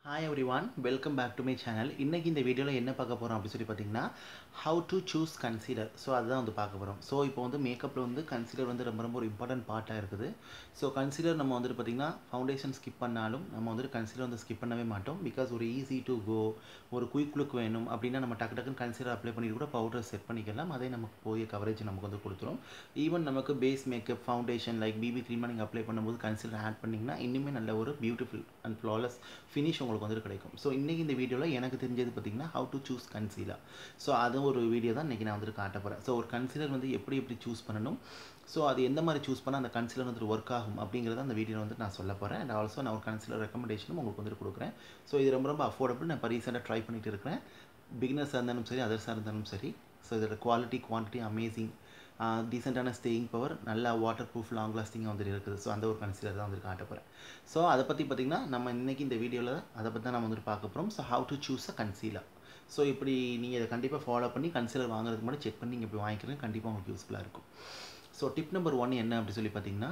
hi everyone welcome back to my channel இன்றைக்கி இந்த வீடியோவில் என்ன பார்க்க போகிறோம் அப்படின்னு சொல்லி பார்த்தீங்கன்னா how to choose concealer so அதுதான் வந்து பார்க்க போகிறோம் ஸோ இப்போ வந்து மேக்கப்பில் வந்து கன்சீலர் வந்து ரொம்ப ரொம்ப ஒரு இம்பார்ட்டன்ட் பார்ட்டாக இருக்குது ஸோ கன்சீலர் நம்ம வந்துட்டு பார்த்திங்கன்னா ஃபவுண்டேஷன் ஸ்கிப் பண்ணாலும் நம்ம வந்துட்டு கன்சீலர் வந்து ஸ்கிப் பண்ணவே மாட்டோம் பிகாஸ் ஒரு ஈஸி டு கோ ஒரு குயிக் லுக் வேணும் அப்படின்னா நம்ம டக்கு டக்குன்னு கன்சீலர் அப்ளை பண்ணிட்டு கூட பவுடர் செட் பண்ணிக்கலாம் அதே நமக்கு போதிய கவரேஜ் நமக்கு வந்து கொடுத்துரும் ஈவன் நமக்கு base makeup foundation like BB க்ரீமாக நீங்கள் அப்ளை பண்ணும்போது கன்சீலர் ஆட் பண்ணிங்கன்னா இன்னுமே நல்ல ஒரு பியூட்டிஃபுல் அண்ட் ஃப்ளாலஸ் ஃபினிஷ் உங்களுக்கு வந்து கிடைக்கும் ஸோ இன்றைக்கி இந்த வீடியோவில் எனக்கு தெரிஞ்சது பார்த்திங்கன்னா how to choose concealer so அது ஒரு வீடியோ தான் இன்றைக்கி நான் வந்துட்டு காட்ட போகிறேன் ஸோ ஒரு கன்சீலர் வந்து எப்படி எப்படி சூஸ் பண்ணணும் ஸோ அது எந்த மாதிரி சூஸ் பண்ணால் அந்த கன்சிலர் வந்துட்டு ஒர்க் ஆகும் அப்படிங்கிறத அந்த வீடியோ வந்து நான் சொல்ல போகிறேன் அண்ட் ஆல்சோ நான் ஒரு கன்சிலர் ரெக்கமெண்டேஷனும் உங்களுக்கு வந்துட்டு கொடுக்குறேன் ஸோ இது ரொம்ப ரொம்ப அஃபோர்டபுள் நான் இப்போ ரீசெண்டாக ட்ரை பண்ணிட்டு இருக்கிறேன் பிகினர்ஸாக இருந்தாலும் சரி அதர்ஸாக இருந்தாலும் சரி ஸோ இதோட குவாலிட்டி குவான்டிட்டி அமேசிங் டீசெண்டான ஸ்டேயிங் பவர் நல்லா வாட்டர் ப்ரூஃப் லாங் லாஸ்டிங்காக வந்துட்டு இருக்குது ஸோ அந்த ஒரு கன்சிலர் தான் வந்துட்டு காட்ட போகிறேன் ஸோ அதை பற்றி பார்த்திங்கன்னா நம்ம இன்றைக்கி இந்த வீடியோவில் அதை பற்றி தான் நம்ம வந்துட்டு பார்க்க போகிறோம் so how to choose a concealer so இப்படி நீங்கள் இதை கண்டிப்பாக ஃபாலோ பண்ணி கன்சிலர் வாங்குறதுக்கு முன்னாடி செக் பண்ணி நீங்கள் இப்படி வாங்கிக்கிறேன் கண்டிப்பாக உங்களுக்கு யூஸ்ஃபுல்லாக இருக்கும் ஸோ டிப் நம்பர் ஒன் என்ன அப்படி சொல்லி பார்த்தீங்கன்னா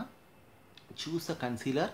choose a concealer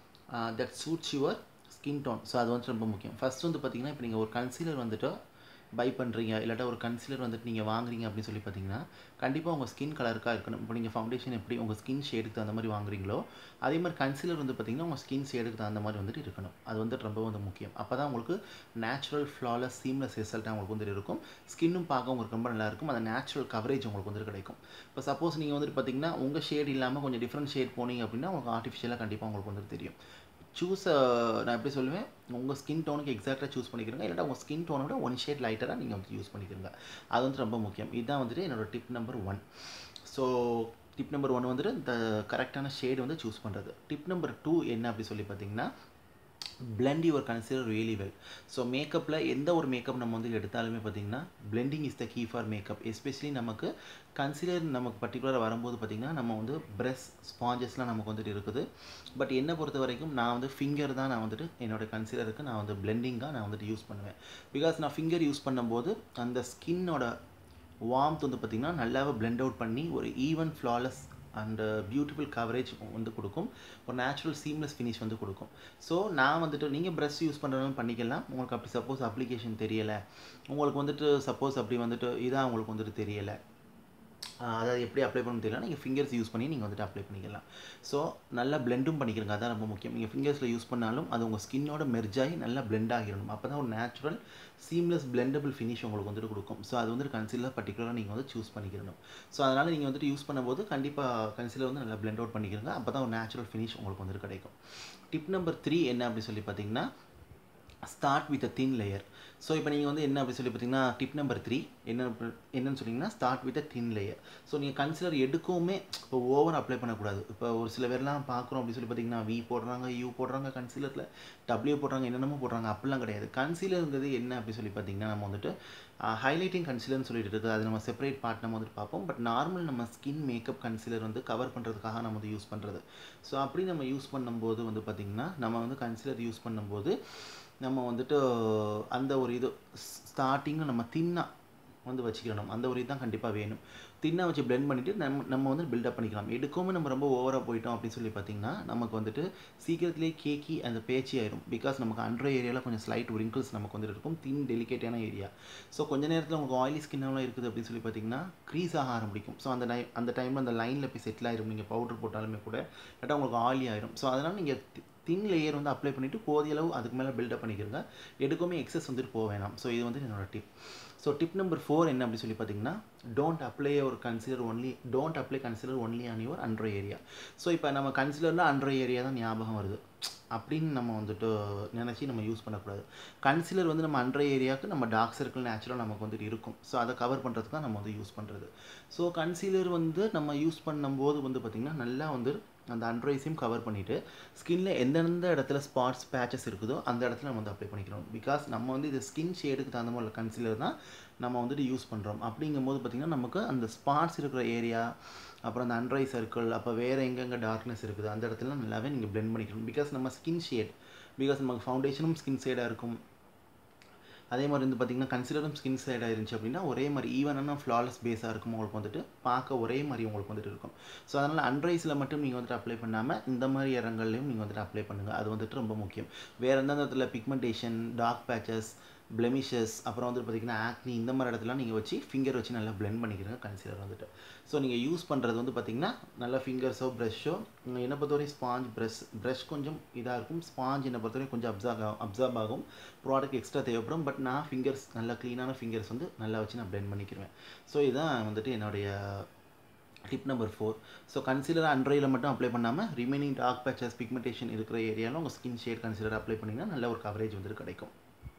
that suits your skin tone so அது வந்துட்டு ரொம்ப முக்கியம் ஃபஸ்ட் வந்து பார்த்தீங்கன்னா இப்போ நீங்கள் ஒரு கன்சீலர் வந்துட்டு பை பண்ணுறீங்க இல்லாட்டா ஒரு கன்சிலர் வந்துட்டு நீங்கள் வாங்குறீங்க அப்படின்னு சொல்லி பார்த்தீங்கன்னா கண்டிப்பாக உங்கள் ஸ்கின் கலருக்காக இருக்கணும் இப்போ நீங்கள் ஃபவுண்டேஷன் எப்படி உங்கள் ஸ்கின் ஷேடுக்கு தகுந்த மாதிரி வாங்குறீங்களோ அதே மாதிரி கன்சிலர் வந்து பார்த்திங்கன்னா உங்கள் ஸ்கின் ஷேடுக்கு தகுந்த மாதிரி வந்துட்டு இருக்கணும் அது வந்துட்டு ரொம்ப வந்து முக்கியம் அப்போ தான் உங்களுக்கு நேச்சுரல் ஃப்ளாலஸ் சீம்லெஸ் ரிசல்ட்டாக உங்களுக்கு வந்துட்டு இருக்கும் ஸ்கின்னும் பார்க்க உங்களுக்கு ரொம்ப நல்லாயிருக்கும் அந்த நேச்சுரல் கவரேஜ் உங்களுக்கு வந்துட்டு கிடைக்கும் இப்போ சப்போஸ் நீங்கள் வந்துட்டு பார்த்தீங்கன்னா உங்கள் ஷேட் இல்லாமல் கொஞ்சம் டிஃப்ரெண்ட் ஷேட் போனீங்க அப்படின்னா உங்களுக்கு ஆர்டிஃபிஷியலாக கண்டிப்பாக உங்களுக்கு வந்துட்டு தெரியும் சூஸ் நான் எப்படி சொல்லுவேன் உங்கள் ஸ்கின் டோனுக்கு எக்ஸாக்டாக சூஸ் பண்ணிக்கிறங்க இல்லாட்டா உங்கள் ஸ்கின் டோனை விட ஒன் ஷேட் லைட்டராக நீங்கள் வந்து யூஸ் பண்ணிக்கிறங்க அது வந்து ரொம்ப முக்கியம் இதுதான் வந்துட்டு என்னோடய tip number one so tip number one வந்துட்டு இந்த கரெக்டான ஷேடு வந்து சூஸ் பண்ணுறது டிப் நம்பர் டூ என்ன அப்படி சொல்லி பார்த்தீங்கன்னா blend your concealer really well so மேக்கப்பில் எந்த ஒரு மேக்கப் நம்ம வந்து எடுத்தாலுமே பார்த்தீங்கன்னா blending is the key for makeup especially நமக்கு கன்சிலர் நமக்கு பர்டிகுலராக வரும்போது பார்த்திங்கன்னா நம்ம வந்து ப்ரெஷ் ஸ்பாஞ்சஸ்லாம் நமக்கு வந்துட்டு இருக்குது பட் என்னை பொறுத்த வரைக்கும் நான் வந்து ஃபிங்கர் தான் நான் வந்துட்டு என்னோடய கன்சிலருக்கு நான் வந்து பிளெண்டிங்காக நான் வந்துட்டு யூஸ் பண்ணுவேன் பிகாஸ் நான் ஃபிங்கர் யூஸ் பண்ணும்போது அந்த ஸ்கின்னோட வார்ம்த் வந்து பார்த்திங்கன்னா நல்லாவே பிளெண்ட் அவுட் பண்ணி ஒரு even flawless and beautiful coverage வந்து கொடுக்கும் ஒரு நேச்சுரல் சீம்லெஸ் ஃபினிஷ் வந்து கொடுக்கும் ஸோ நான் வந்துட்டு நீங்கள் ப்ரெஷ் யூஸ் பண்ணுறதுன்னு பண்ணிக்கலாம் உங்களுக்கு அப்படி சப்போஸ் அப்ளிகேஷன் தெரியலை உங்களுக்கு வந்துட்டு சப்போஸ் அப்படி வந்துட்டு இதாக உங்களுக்கு வந்துட்டு தெரியலை அதாவது எப்படி அப்ளை பண்ண தெரியல நீங்கள் ஃபிங்கர்ஸ் யூஸ் பண்ணி நீங்கள் வந்துட்டு அப்ளை பண்ணிக்கலாம் ஸோ நல்லா பிளெண்டும் பண்ணிக்கிறங்க அதான் ரொம்ப முக்கியம் நீங்கள் ஃபிங்கர்ஸில் யூஸ் பண்ணாலும் அது உங்கள் ஸ்கின்னோட மெர்ஜாகி நல்லா பிளெண்ட் ஆகிடணும் அப்போ தான் ஒரு நேச்சுரல் சீம்லெஸ் பிளெண்டபிள் ஃபினிஷ் உங்களுக்கு வந்துட்டு கொடுக்கும் ஸோ அது வந்துட்டு கன்சிலர் பர்டிகுலராக நீங்கள் வந்து சூஸ் பண்ணிக்கிறணும் ஸோ அதனால் நீங்கள் வந்துட்டு யூஸ் பண்ணும்போது கண்டிப்பாக கன்சிலர் வந்து நல்லா பிளெண்ட் அவுட் பண்ணிக்கிறங்க அப்போ தான் ஒரு நேச்சுரல் ஃபினிஷ் உங்களுக்கு வந்துட்டு கிடைக்கும் டிப் நம்பர் த்ரீ என்ன அப்படி சொல்லி பார்த்தீங்கன்னா start with a thin layer so இப்போ நீங்கள் வந்து என்ன அப்படி சொல்லி பார்த்தீங்கன்னா டிப் நம்பர் த்ரீ என்ன என்னன்னு சொன்னீங்கன்னா start with a thin layer so நீங்கள் கன்சிலர் எடுக்கவுமே இப்போ ஓவர் அப்ளை பண்ணக்கூடாது இப்போ ஒரு சில பேர்லாம் பார்க்குறோம் அப்படி சொல்லி பார்த்தீங்கன்னா வி போடுறாங்க யூ போடுறாங்க கன்சிலரில் டபிள்யூ போடுறாங்க என்னென்னமோ போடுறாங்க அப்படிலாம் கிடையாது கன்சிலருங்கிறது என்ன அப்படி சொல்லி பார்த்தீங்கன்னா நம்ம வந்துட்டு ஹைலைட்டிங் கன்சிலர்னு சொல்லிட்டு இருக்குது அது நம்ம செப்பரேட் பார்ட் நம்ம வந்துட்டு பார்ப்போம் பட் நார்மல் நம்ம ஸ்கின் மேக்கப் கன்சிலர் வந்து கவர் பண்ணுறதுக்காக நம்ம வந்து யூஸ் பண்ணுறது ஸோ அப்படி நம்ம யூஸ் பண்ணும்போது வந்து பார்த்திங்கன்னா நம்ம வந்து கன்சிலர் யூஸ் பண்ணும்போது நம்ம வந்துட்டு அந்த ஒரு இது ஸ்டார்டிங்கில் நம்ம தின்னாக வந்து வச்சுக்கணும் அந்த ஒரு இதுதான் கண்டிப்பாக வேணும் தின்னாக வச்சு பிளெண்ட் பண்ணிவிட்டு நம்ம நம்ம வந்து பில்டப் பண்ணிக்கலாம் எடுக்கவும் நம்ம ரொம்ப ஓவராக போயிட்டோம் அப்படின்னு சொல்லி பார்த்தீங்கன்னா நமக்கு வந்துட்டு சீக்கிரத்துலேயே கேக்கி அந்த பேச்சு ஆயிரும் பிகாஸ் நமக்கு அண்ட்ரோ ஏரியாவில் கொஞ்சம் ஸ்லைட் ரிங்கிள்ஸ் நமக்கு வந்துட்டு இருக்கும் தின் டெலிகேட்டான ஏரியா ஸோ கொஞ்ச நேரத்தில் உங்களுக்கு ஆயிலி ஸ்கின்னெல்லாம் இருக்குது அப்படின்னு சொல்லி பார்த்தீங்கன்னா க்ரீஸ் ஆக ஆரம்பிக்கும் ஸோ அந்த டைம் அந்த டைமில் அந்த லைனில் போய் செட்டில் ஆயிரும் நீங்கள் பவுடர் போட்டாலுமே கூட இல்லாட்டா உங்களுக்கு ஆயிலி ஆயிரும் ஸோ அதனால் நீங்கள் தின் லேயர் வந்து அப்ளை பண்ணிவிட்டு போதிய அளவு அதுக்கு மேலே பில்டப் பண்ணிக்கிறங்க எடுக்குமே எக்ஸஸ் வந்துட்டு போக வேணாம் ஸோ இது வந்து என்னோட tip so tip number four என்ன அப்படி சொல்லி பார்த்தீங்கன்னா டோன்ட் அப்ளை ஒரு concealer only don't apply concealer only on your undereye area so இப்போ நம்ம கன்சிலர்னால் அண்ட்ரோ ஏரியா தான் ஞாபகம் வருது அப்படின்னு நம்ம வந்துட்டு நினச்சி நம்ம யூஸ் பண்ணக்கூடாது கன்சிலர் வந்து நம்ம அண்ட்ரோ ஏரியாவுக்கு நம்ம டார்க் சர்க்கிள் நேச்சுரல் நமக்கு வந்துட்டு இருக்கும் ஸோ அதை கவர் பண்ணுறதுக்கு தான் நம்ம வந்து யூஸ் பண்ணுறது ஸோ கன்சீலர் வந்து நம்ம யூஸ் பண்ணும்போது வந்து பார்த்திங்கன்னா நல்லா வந்து அந்த அண்ட்ராய்ஸையும் கவர் பண்ணிவிட்டு ஸ்கின்னில் எந்தெந்த இடத்துல ஸ்பாட்ஸ் பேச்சஸ் இருக்குதோ அந்த இடத்துல நம்ம வந்து அப்ளை பண்ணிக்கிறோம் பிகாஸ் நம்ம வந்து இது ஸ்கின் ஷேடுக்கு தகுந்த மாதிரி கன்சிலர் தான் நம்ம வந்துட்டு யூஸ் பண்ணுறோம் அப்படிங்கும்போது பார்த்திங்கன்னா நமக்கு அந்த ஸ்பாட்ஸ் இருக்கிற ஏரியா அப்புறம் அந்த அண்ட்ரை சர்க்கிள் அப்போ வேறு எங்கெங்கே டார்க்னஸ் இருக்குது அந்த இடத்துல நல்லாவே நீங்கள் பிளெண்ட் பண்ணிக்கணும் பிகாஸ் நம்ம ஸ்கின் ஷேட் பிகாஸ் நமக்கு ஃபவுண்டேஷனும் ஸ்கின் ஷேடாக இருக்கும் அதே மாதிரி வந்து பார்த்திங்கன்னா கன்சிலரும் ஸ்கின் சைடாக இருந்துச்சு அப்படின்னா ஒரே மாதிரி ஈவனான ஃப்ளாலஸ் பேஸாக இருக்கும் உங்களுக்கு வந்துட்டு பார்க்க ஒரே மாதிரி உங்களுக்கு வந்துட்டு இருக்கும் ஸோ அதனால் அன்ரைஸில் மட்டும் நீங்கள் வந்துட்டு அப்ளை பண்ணாமல் இந்த மாதிரி இடங்கள்லையும் நீங்கள் வந்துட்டு அப்ளை பண்ணுங்கள் அது வந்துட்டு ரொம்ப முக்கியம் வேறு எந்தெந்த இடத்துல பிக்மெண்டேஷன் டார்க் பேச்சஸ் பிளெமிஷஸ் அப்புறம் வந்து பார்த்திங்கன்னா ஆக்னி இந்த மாதிரி இடத்துல நீங்கள் வச்சு ஃபிங்கர் வச்சு நல்லா பிளெண்ட் பண்ணிக்கிறங்க கன்சீலர் வந்துட்டு ஸோ நீங்கள் யூஸ் பண்ணுறது வந்து பார்த்திங்கன்னா நல்லா ஃபிங்கர்ஸோ ப்ரஷ்ஷோ என்னை பொறுத்தவரை ஸ்பாஞ்ச் ப்ரஷ் ப்ரஷ் கொஞ்சம் இதாக இருக்கும் ஸ்பாஞ்ச் என்னை பொறுத்தவரை கொஞ்சம் அப்சார்ப் ஆகும் அப்சார்ப் ஆகும் ப்ராடக்ட் எக்ஸ்ட்ரா தேவைப்படும் பட் நான் ஃபிங்கர்ஸ் நல்லா க்ளீனான ஃபிங்கர்ஸ் வந்து நல்லா வச்சு நான் பிளெண்ட் பண்ணிக்கிருவேன் ஸோ இதுதான் வந்துட்டு என்னுடைய tip number four so concealer அண்ட்ரையில் மட்டும் அப்ளை பண்ணாமல் ரிமைனிங் டார்க் பேச்சஸ் பிக்மெண்டேஷன் இருக்கிற ஏரியாவில் உங்கள் ஸ்கின் ஷேட் கன்சிலர் அப்ளை பண்ணிங்கன்னா நல்ல ஒரு கவரேஜ் வந்துட்டு கிடைக்கும்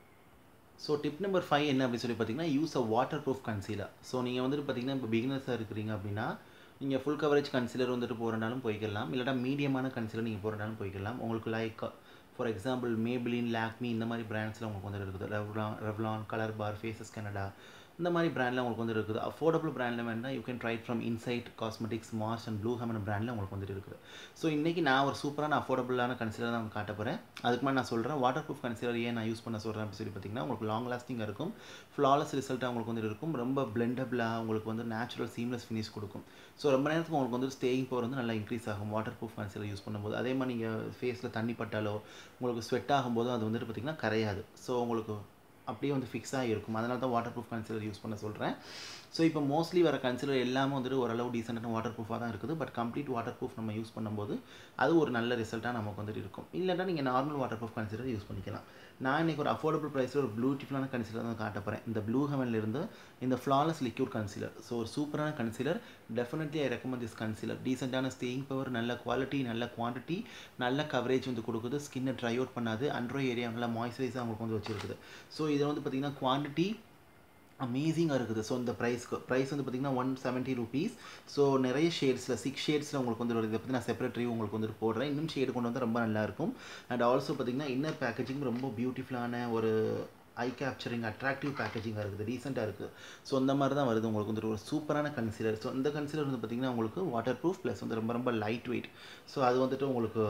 ஸோ டிப் நம்பர் ஃபைவ் என்ன அப்படின்னு சொல்லி பார்த்தீங்கன்னா use a waterproof concealer so நீங்கள் வந்துட்டு பார்த்தீங்கன்னா இப்போ பிகினர்ஸாக இருக்கிறீங்க அப்படின்னா நீங்கள் ஃபுல் கவரேஜ் கன்சிலர் வந்துட்டு போகிறனாலும் போய்க்கலாம் இல்லாட்டா மீடியமான கன்சிலர் நீங்கள் போகிறனாலும் போய்க்கலாம் உங்களுக்கு like for example Maybelline Lakme இந்த மாதிரி பிராண்ட்ஸில் உங்களுக்கு வந்துட்டு இருக்குது Revlon Revlon Colorbar Faces Canada இந்த மாதிரி பிராண்டில் உங்களுக்கு வந்து இருக்குது அஃபோர்டபுள் பிராண்டில் வேணால் you can try from Insight Cosmetics Mars and Blue Heaven பிராண்டில் உங்களுக்கு வந்துட்டு இருக்குது ஸோ இன்றைக்கி நான் ஒரு சூப்பரான அஃபோர்டபுளான கன்சிலர் தான் காட்ட போகிறேன் அதுக்கு மேலே நான் சொல்கிறேன் வாட்டர் ப்ரூஃப் கன்சிலர் ஏன் நான் யூஸ் பண்ண சொல்கிறேன் அப்படின்னு சொல்லி பார்த்தீங்கன்னா உங்களுக்கு லாங் லாஸ்டிங்காக இருக்கும் ஃப்ளாலஸ் ரிசல்ட்டாக உங்களுக்கு வந்து இருக்கும் ரொம்ப பிளெண்டபிளாக உங்களுக்கு வந்து நேச்சுரல் சீம்லெஸ் ஃபினிஷ் கொடுக்கும் ஸோ ரொம்ப நேரத்துக்கு உங்களுக்கு வந்து ஸ்டேயிங் பவர் வந்து நல்லா இன்க்ரீஸ் ஆகும் வாட்டர் ப்ரூஃப் கன்சிலர் யூஸ் பண்ணும்போது அதே மாதிரி நீங்கள் ஃபேஸில் தண்ணி பட்டாலோ உங்களுக்கு ஸ்வெட் ஆகும்போது அது வந்துட்டு பார்த்திங்கன்னா கரையாது ஸோ உங்களுக்கு அப்படியே வந்து ஃபிக்ஸாக இருக்கும் அதனால தான் வாட்டர் ப்ரூஃப் கன்சிலர் யூஸ் பண்ண சொல்கிறேன் ஸோ இப்போ மோஸ்ட்லி வர கன்சிலர் எல்லாமே வந்துட்டு ஓரளவு டீசெண்டான வாட்டர் ப்ரூஃபாக தான் இருக்குது பட் கம்ப்ளீட் வாட்டர் ப்ரூஃப் நம்ம யூஸ் பண்ணும்போது அது ஒரு நல்ல ரிசல்ட்டாக நமக்கு வந்துட்டு இருக்கும் இல்லைன்னா நீங்கள் normal waterproof concealer use பண்ணிக்கலாம் நான் இன்றைக்கி ஒரு அஃபோர்டபுள் ப்ரைஸில் ஒரு பியூட்டிஃபுல்லான கன்சிலர் தான் காட்ட போகிறேன் இந்த ப்ளூ ஹெவன்லேருந்து இந்த ஃப்ளாலஸ் லிக்யூட் கன்சிலர் ஸோ ஒரு சூப்பரான concealer definitely I recommend this concealer டீசெண்டான ஸ்டேயிங் பவர் நல்ல குவாலிட்டி நல்ல குவான்டிட்டி நல்ல கவரேஜ் வந்து கொடுக்குது ஸ்கின்னை ட்ரை அவுட் பண்ணாது அண்ட்ரோ ஏரியா நல்லா மாய்ஸ்சரைஸாக அவங்களுக்கு வந்து வச்சுருக்குது ஸோ இதில் வந்து பார்த்திங்கன்னா குவான்டிட்டி அமேசிங்காக இருக்குது ஸோ இந்த ப்ரைஸ்க்கு ப்ரைஸ் வந்து பார்த்திங்கன்னா ஒன் செவன்ட்டி ருபீஸ் ஸோ நிறைய ஷேட்ஸில் சிக்ஸ் ஷேட்ஸில் உங்களுக்கு வந்து வருது இதை பற்றி நான் செப்பரேட் ரிவ்யூ உங்களுக்கு வந்துட்டு போடுறேன் இன்னும் ஷேடு கொண்டு வந்து ரொம்ப நல்லாயிருக்கும் அண்ட் ஆல்சோ பார்த்திங்கன்னா இன்னர் பேக்கேஜிங் ரொம்ப பியூட்டிஃபுல்லான ஒரு ஐ கேப்சரிங் அட்ராக்டிவ் பேக்கேஜிங்காக இருக்குது ரீசெண்டாக இருக்குது ஸோ இந்த மாதிரி தான் வருது உங்களுக்கு வந்துட்டு ஒரு சூப்பரான கன்சிலர் ஸோ இந்த கன்சிலர் வந்து பார்த்திங்கன்னா உங்களுக்கு வாட்டர் ப்ரூஃப் ப்ளஸ் வந்து ரொம்ப ரொம்ப லைட் வெயிட் ஸோ அது வந்துட்டு உங்களுக்கு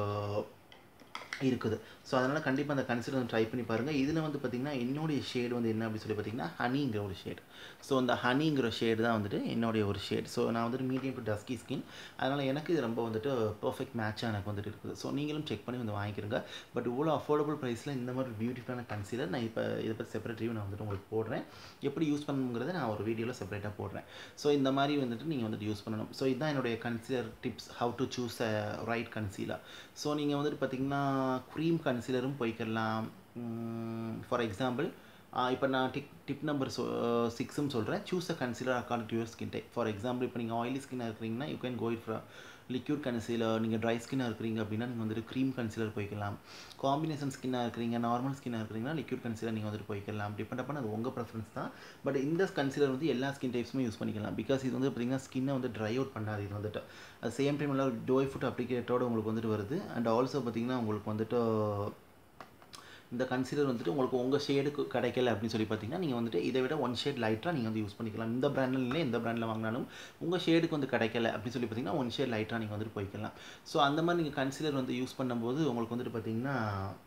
இருக்குது ஸோ அதனால் கண்டிப்பாக அந்த கன்சிலர் வந்து ட்ரை பண்ணி பாருங்கள் இதில் வந்து பார்த்திங்கன்னா என்னுடைய ஷேடு வந்து என்ன அப்படின்னு சொல்லி பார்த்தீங்கன்னா ஹனிங்கிற ஒரு ஷேட் ஸோ அந்த ஹனிங்கிற ஷேடு தான் வந்துட்டு என்னுடைய ஒரு ஷேட் ஸோ நான் வந்துட்டு மீடியம் டு டஸ்கி ஸ்கின் அதனால் எனக்கு இது ரொம்ப வந்துட்டு பர்ஃபெக்ட் மேட்சாக எனக்கு வந்துட்டு இருக்குது ஸோ நீங்களும் செக் பண்ணி வந்து வாங்கிக்கிறங்க பட் இவ்வளோ அஃபோர்டபுள் ப்ரைஸில் இந்த மாதிரி பியூட்டிஃபுல்லான கன்சிலர் நான் இப்போ இதை பற்றி செப்பரேட் ரிவ்யூ நான் வந்துட்டு உங்களுக்கு போடுறேன் எப்படி யூஸ் பண்ணணுங்கிறத நான் ஒரு வீடியோவில் செப்பரேட்டாக போடுறேன் ஸோ இந்த மாதிரி வந்துட்டு நீங்கள் வந்துட்டு யூஸ் பண்ணணும் ஸோ இதுதான் என்னுடைய concealer tips how to choose a right concealer so நீங்கள் வந்துட்டு பார்த்திங்கன்னா க்ரீம் கன்சிலரும் போய்க்கலாம் ஃபார் எக்ஸாம்பிள் இப்போ நான் டிக் டிப் நம்பர் சொ சிக்ஸும் சொல்கிறேன் choose a concealer according to your skin type for example இப்போ நீங்கள் ஆயிலி ஸ்கின்னாக இருக்கிறீங்கன்னா you can go it from liquid concealer நீங்கள் ட்ரை ஸ்கின்னாக இருக்கிறீங்க அப்படின்னா நீங்கள் வந்துட்டு க்ரீம் கன்சிலர் போய்க்கலாம் காம்பினேஷன் ஸ்கின்னாக இருக்கிறீங்க நார்மல் ஸ்கின்னாக இருக்கிறீங்கன்னா லிக்யூட் கன்சிலர் நீங்கள் வந்துட்டு போய்க்கலாம் டிபெண்ட் பண்ண அது உங்கள் ப்ரெஃபரன்ஸ் தான் பட் இந்த கன்சிலர் வந்து எல்லா ஸ்கின் டைப்ஸுமே யூஸ் பண்ணிக்கலாம் பிகாஸ் இது வந்து பார்த்திங்கன்னா ஸ்கின்னை வந்து ட்ரை அவுட் பண்ணாது இது வந்துட்டு அது சேம் டைம் எல்லாம் டோய் ஃபுட் அப்ளிகேட்டோடு உங்களுக்கு வந்துட்டு வருது அண்ட் ஆல்சோ பார்த்திங்கன்னா உங்களுக்கு வந்துட்டு இந்த கன்சிலர் வந்துட்டு உங்களுக்கு உங்கள் ஷேடுக்கு கிடைக்கல அப்படின்னு சொல்லி பார்த்தீங்கன்னா நீங்கள் வந்துட்டு இதை விட ஒன் ஷேட் லைட்டாக நீங்கள் வந்து யூஸ் பண்ணிக்கலாம் இந்த பிராண்டில் இல்லை எந்த பிராண்டில் வாங்கினாலும் உங்கள் ஷேடுக்கு வந்து கிடைக்கல அப்படின்னு சொல்லி பார்த்தீங்கன்னா ஒன் ஷேட் லைட்டாக நீங்கள் வந்துட்டு போய்க்கலாம் ஸோ அந்த மாதிரி நீங்கள் கன்சிலர் வந்து யூஸ் பண்ணும்போது உங்களுக்கு வந்துட்டு பார்த்தீங்கன்னா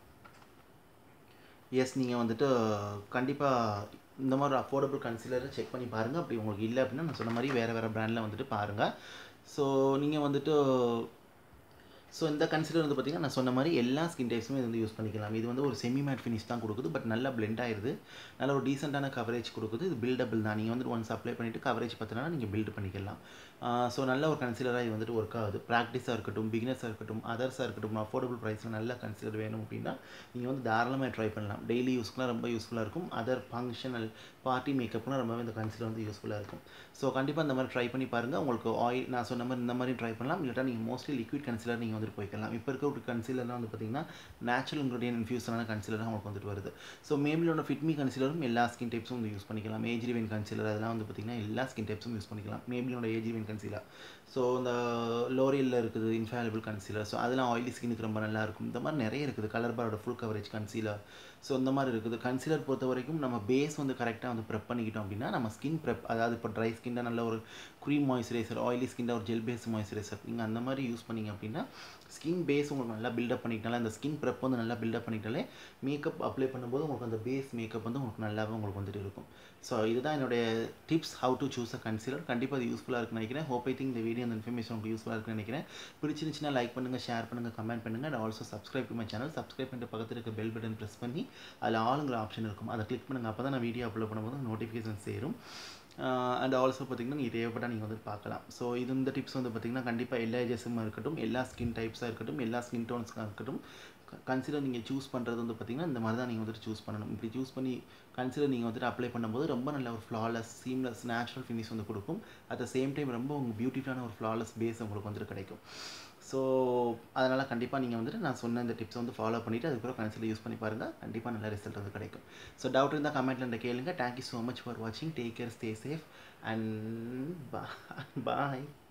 எஸ் நீங்கள் வந்துட்டு கண்டிப்பாக இந்த மாதிரி அஃபோர்டபுள் கன்சிலரை செக் பண்ணி பாருங்கள் அப்படி உங்களுக்கு இல்லை அப்படின்னா நான் சொன்ன மாதிரி வேறு வேறு பிராண்டில் வந்துட்டு பாருங்கள் ஸோ நீங்கள் வந்துட்டு ஸோ இந்த கன்சிலர் வந்து பார்த்திங்கன்னா நான் சொன்ன மாதிரி எல்லா ஸ்கின் டைப்ஸுமே இது வந்து யூஸ் பண்ணிக்கலாம் இது வந்து ஒரு செமி மேட் ஃபினிஷ் தான் கொடுக்குது பட் நல்லா பிளெண்ட் ஆயிடுது நல்ல ஒரு டீசெண்டான கவரேஜ் கொடுக்குது இது பில்டபிள் தான் நீங்கள் வந்துட்டு ஒன்ஸ் அப்ளை பண்ணிவிட்டு கவரேஜ் பார்த்தீங்கன்னா நீங்கள் பில்ட் பண்ணிக்கலாம் ஸோ நல்ல ஒரு கன்சிலராக இது வந்துட்டு ஒர்க் ஆகுது ப்ராக்டிஸாக இருக்கட்டும் பிகினர்ஸாக இருக்கட்டும் அதர்ஸாக இருக்கட்டும் அஃபோர்டபுள் ப்ரைஸில் நல்ல கன்சிலர் வேணும் அப்படின்னா நீங்கள் வந்து தாராளமாக ட்ரை பண்ணலாம் டெய்லி யூஸ்க்குலாம் ரொம்ப யூஸ்ஃபுல்லாக இருக்கும் அதர் ஃபங்க்ஷனல் பார்ட்டி மேக்கப்லாம் ரொம்பவே இந்த கன்சிலர் வந்து யூஸ்ஃபுல்லாக இருக்கும் ஸோ கண்டிப்பாக இந்த மாதிரி ட்ரை பண்ணி பாருங்கள் உங்களுக்கு ஆயில் நான் சொன்ன மாதிரி இந்த மாதிரி ட்ரை பண்ணலாம் இல்லாட்டா நீங்கள் மோஸ்ட்லி லிக்விட் கன்சிலர் நீங்கள் வந்துட்டு போய்க்கலாம் இப்போ இருக்க ஒரு கன்சிலர்லாம் வந்து பார்த்தீங்கன்னா நேச்சுரல் இன்க்ரீடியன் இன்ஃபியூஸனான கன்சிலராக உங்களுக்கு வந்துட்டு வருது ஸோ மேபிலோட ஃபிட்மி கன்சிலரும் எல்லா ஸ்கின் டைப்ஸும் வந்து யூஸ் பண்ணிக்கலாம் ஏஜ் ரிவென் கன்சிலர் அதெல்லாம் வந்து பார்த்தீங்கன்னா எல்லா ஸ்கின் டைப்ஸும் யூஸ் பண்ணிக்கலாம் மேபிலோட ஏஜ் ரிவென் கன்சிலர் ஸோ இந்த லோரியலில் இருக்குது இன்ஃபேலபிள் கன்சீலர் ஸோ அதெல்லாம் ஆயிலி ஸ்கினுக்கு ரொம்ப நல்லா இருக்கும் இந்த மாதிரி நிறைய இருக்குது கலர் பாரோட ஃபுல் கவரேஜ் கன்சீலர் ஸோ இந்த மாதிரி இருக்குது கன்சீலர் பொறுத்த வரைக்கும் நம்ம பேஸ் வந்து கரெக்டாக வந்து ப்ரெப் பண்ணிக்கிட்டோம் அப்படின்னா நம்ம ஸ்கின் ப்ரெப் அதாவது இப்போ ட்ரை ஸ்கின்னை நல்ல ஒரு க்ரீம் மாய்ஸ்சரைசர் ஆயிலி ஸ்கின் ஒரு ஜெல் பேஸ் மாய்ஸ்சரைசர் நீங்கள் அந்த மாதிரி யூஸ் பண்ணீங்க அப்படின்னா ஸ்கின் பேஸ் உங்களுக்கு நல்லா பில்டப் பண்ணிக்கிட்டாலே அந்த ஸ்கின் ப்ரெப் வந்து நல்லா பில்டப் பண்ணிக்கிட்டாலே மேக்கப் அப்ளை பண்ணும்போது உங்களுக்கு அந்த பேஸ் மேக்கப் வந்து உங்களுக்கு நல்லாவே உங்களுக்கு வந்துட்டு இருக்கும் ஸோ இதுதான் என்னுடைய tips how to choose a concealer கண்டிப்பாக அது யூஸ்ஃபுல்லாக இருக்குன்னு நினைக்கிறேன் ஹோப் ஐ திங்க் இந்த வீடியோ அந்த இன்ஃபர்மேஷன் உங்களுக்கு யூஸ்ஃபுல்லாக இருக்குன்னு நினைக்கிறேன் பிடிச்சிருந்துச்சுன்னா லைக் பண்ணுங்கள் ஷேர் பண்ணுங்கள் கமெண்ட் பண்ணுங்கள் and also subscribe to my channel subscribe பண்ணிட்டு பக்கத்தில் இருக்க பெல் பட்டன் ப்ரெஸ் பண்ணி அதில் ஆளுங்கிற ஆப்ஷன் இருக்கும் அதை கிளிக் பண்ணுங்கள் அப்போ தான் நான் வீடியோ அப்லோட் பண்ணும்போது நோட்டிஃபிகேஷன் சேரும் அண்ட் ஆல்சோ பார்த்திங்கன்னா நீங்கள் தேவைப்பட்டால் நீங்கள் வந்து பார்க்கலாம் ஸோ இது இந்த டிப்ஸ் வந்து பார்த்திங்கன்னா கண்டிப்பாக எல்லா ஏஜஸுமாக இருக்கட்டும் எல்லா ஸ்கின் டைப்ஸாக இருக்கட்டும் எல்லா ஸ்கின் டோன்ஸ்க்காக இருக்கட்டும் கன்சிடர் நீங்கள் சூஸ் பண்ணுறது வந்து பார்த்திங்கன்னா இந்த மாதிரி தான் நீங்கள் வந்துட்டு சூஸ் பண்ணணும் இப்படி சூஸ் பண்ணி கன்சிடர் நீங்கள் வந்துட்டு அப்ளை பண்ணும்போது ரொம்ப நல்ல ஒரு ஃப்ளாலெஸ் சீம்லெஸ் நேச்சுரல் ஃபினிஷ் வந்து கொடுக்கும் அட் த சேம் டைம் ரொம்ப உங்கள் பியூட்டிஃபுல்லான ஒரு ஃப்ளாலெஸ் பேஸ் உங்களுக்கு வந்துட்டு கிடைக்கும் ஸோ அதனால் கண்டிப்பாக நீங்கள் வந்துட்டு நான் சொன்ன இந்த டிப்ஸை வந்து ஃபாலோ பண்ணிவிட்டு அதுக்கப்புறம் கன்சிடர் யூஸ் பண்ணி பாருங்கள் கண்டிப்பாக நல்ல ரிசல்ட் வந்து கிடைக்கும் ஸோ டவுட் இருந்தால் கமெண்ட்டில் இந்த கேளுங்க தேங்க்யூ ஸோ மச் ஃபார் வாட்சிங் take care stay safe and bye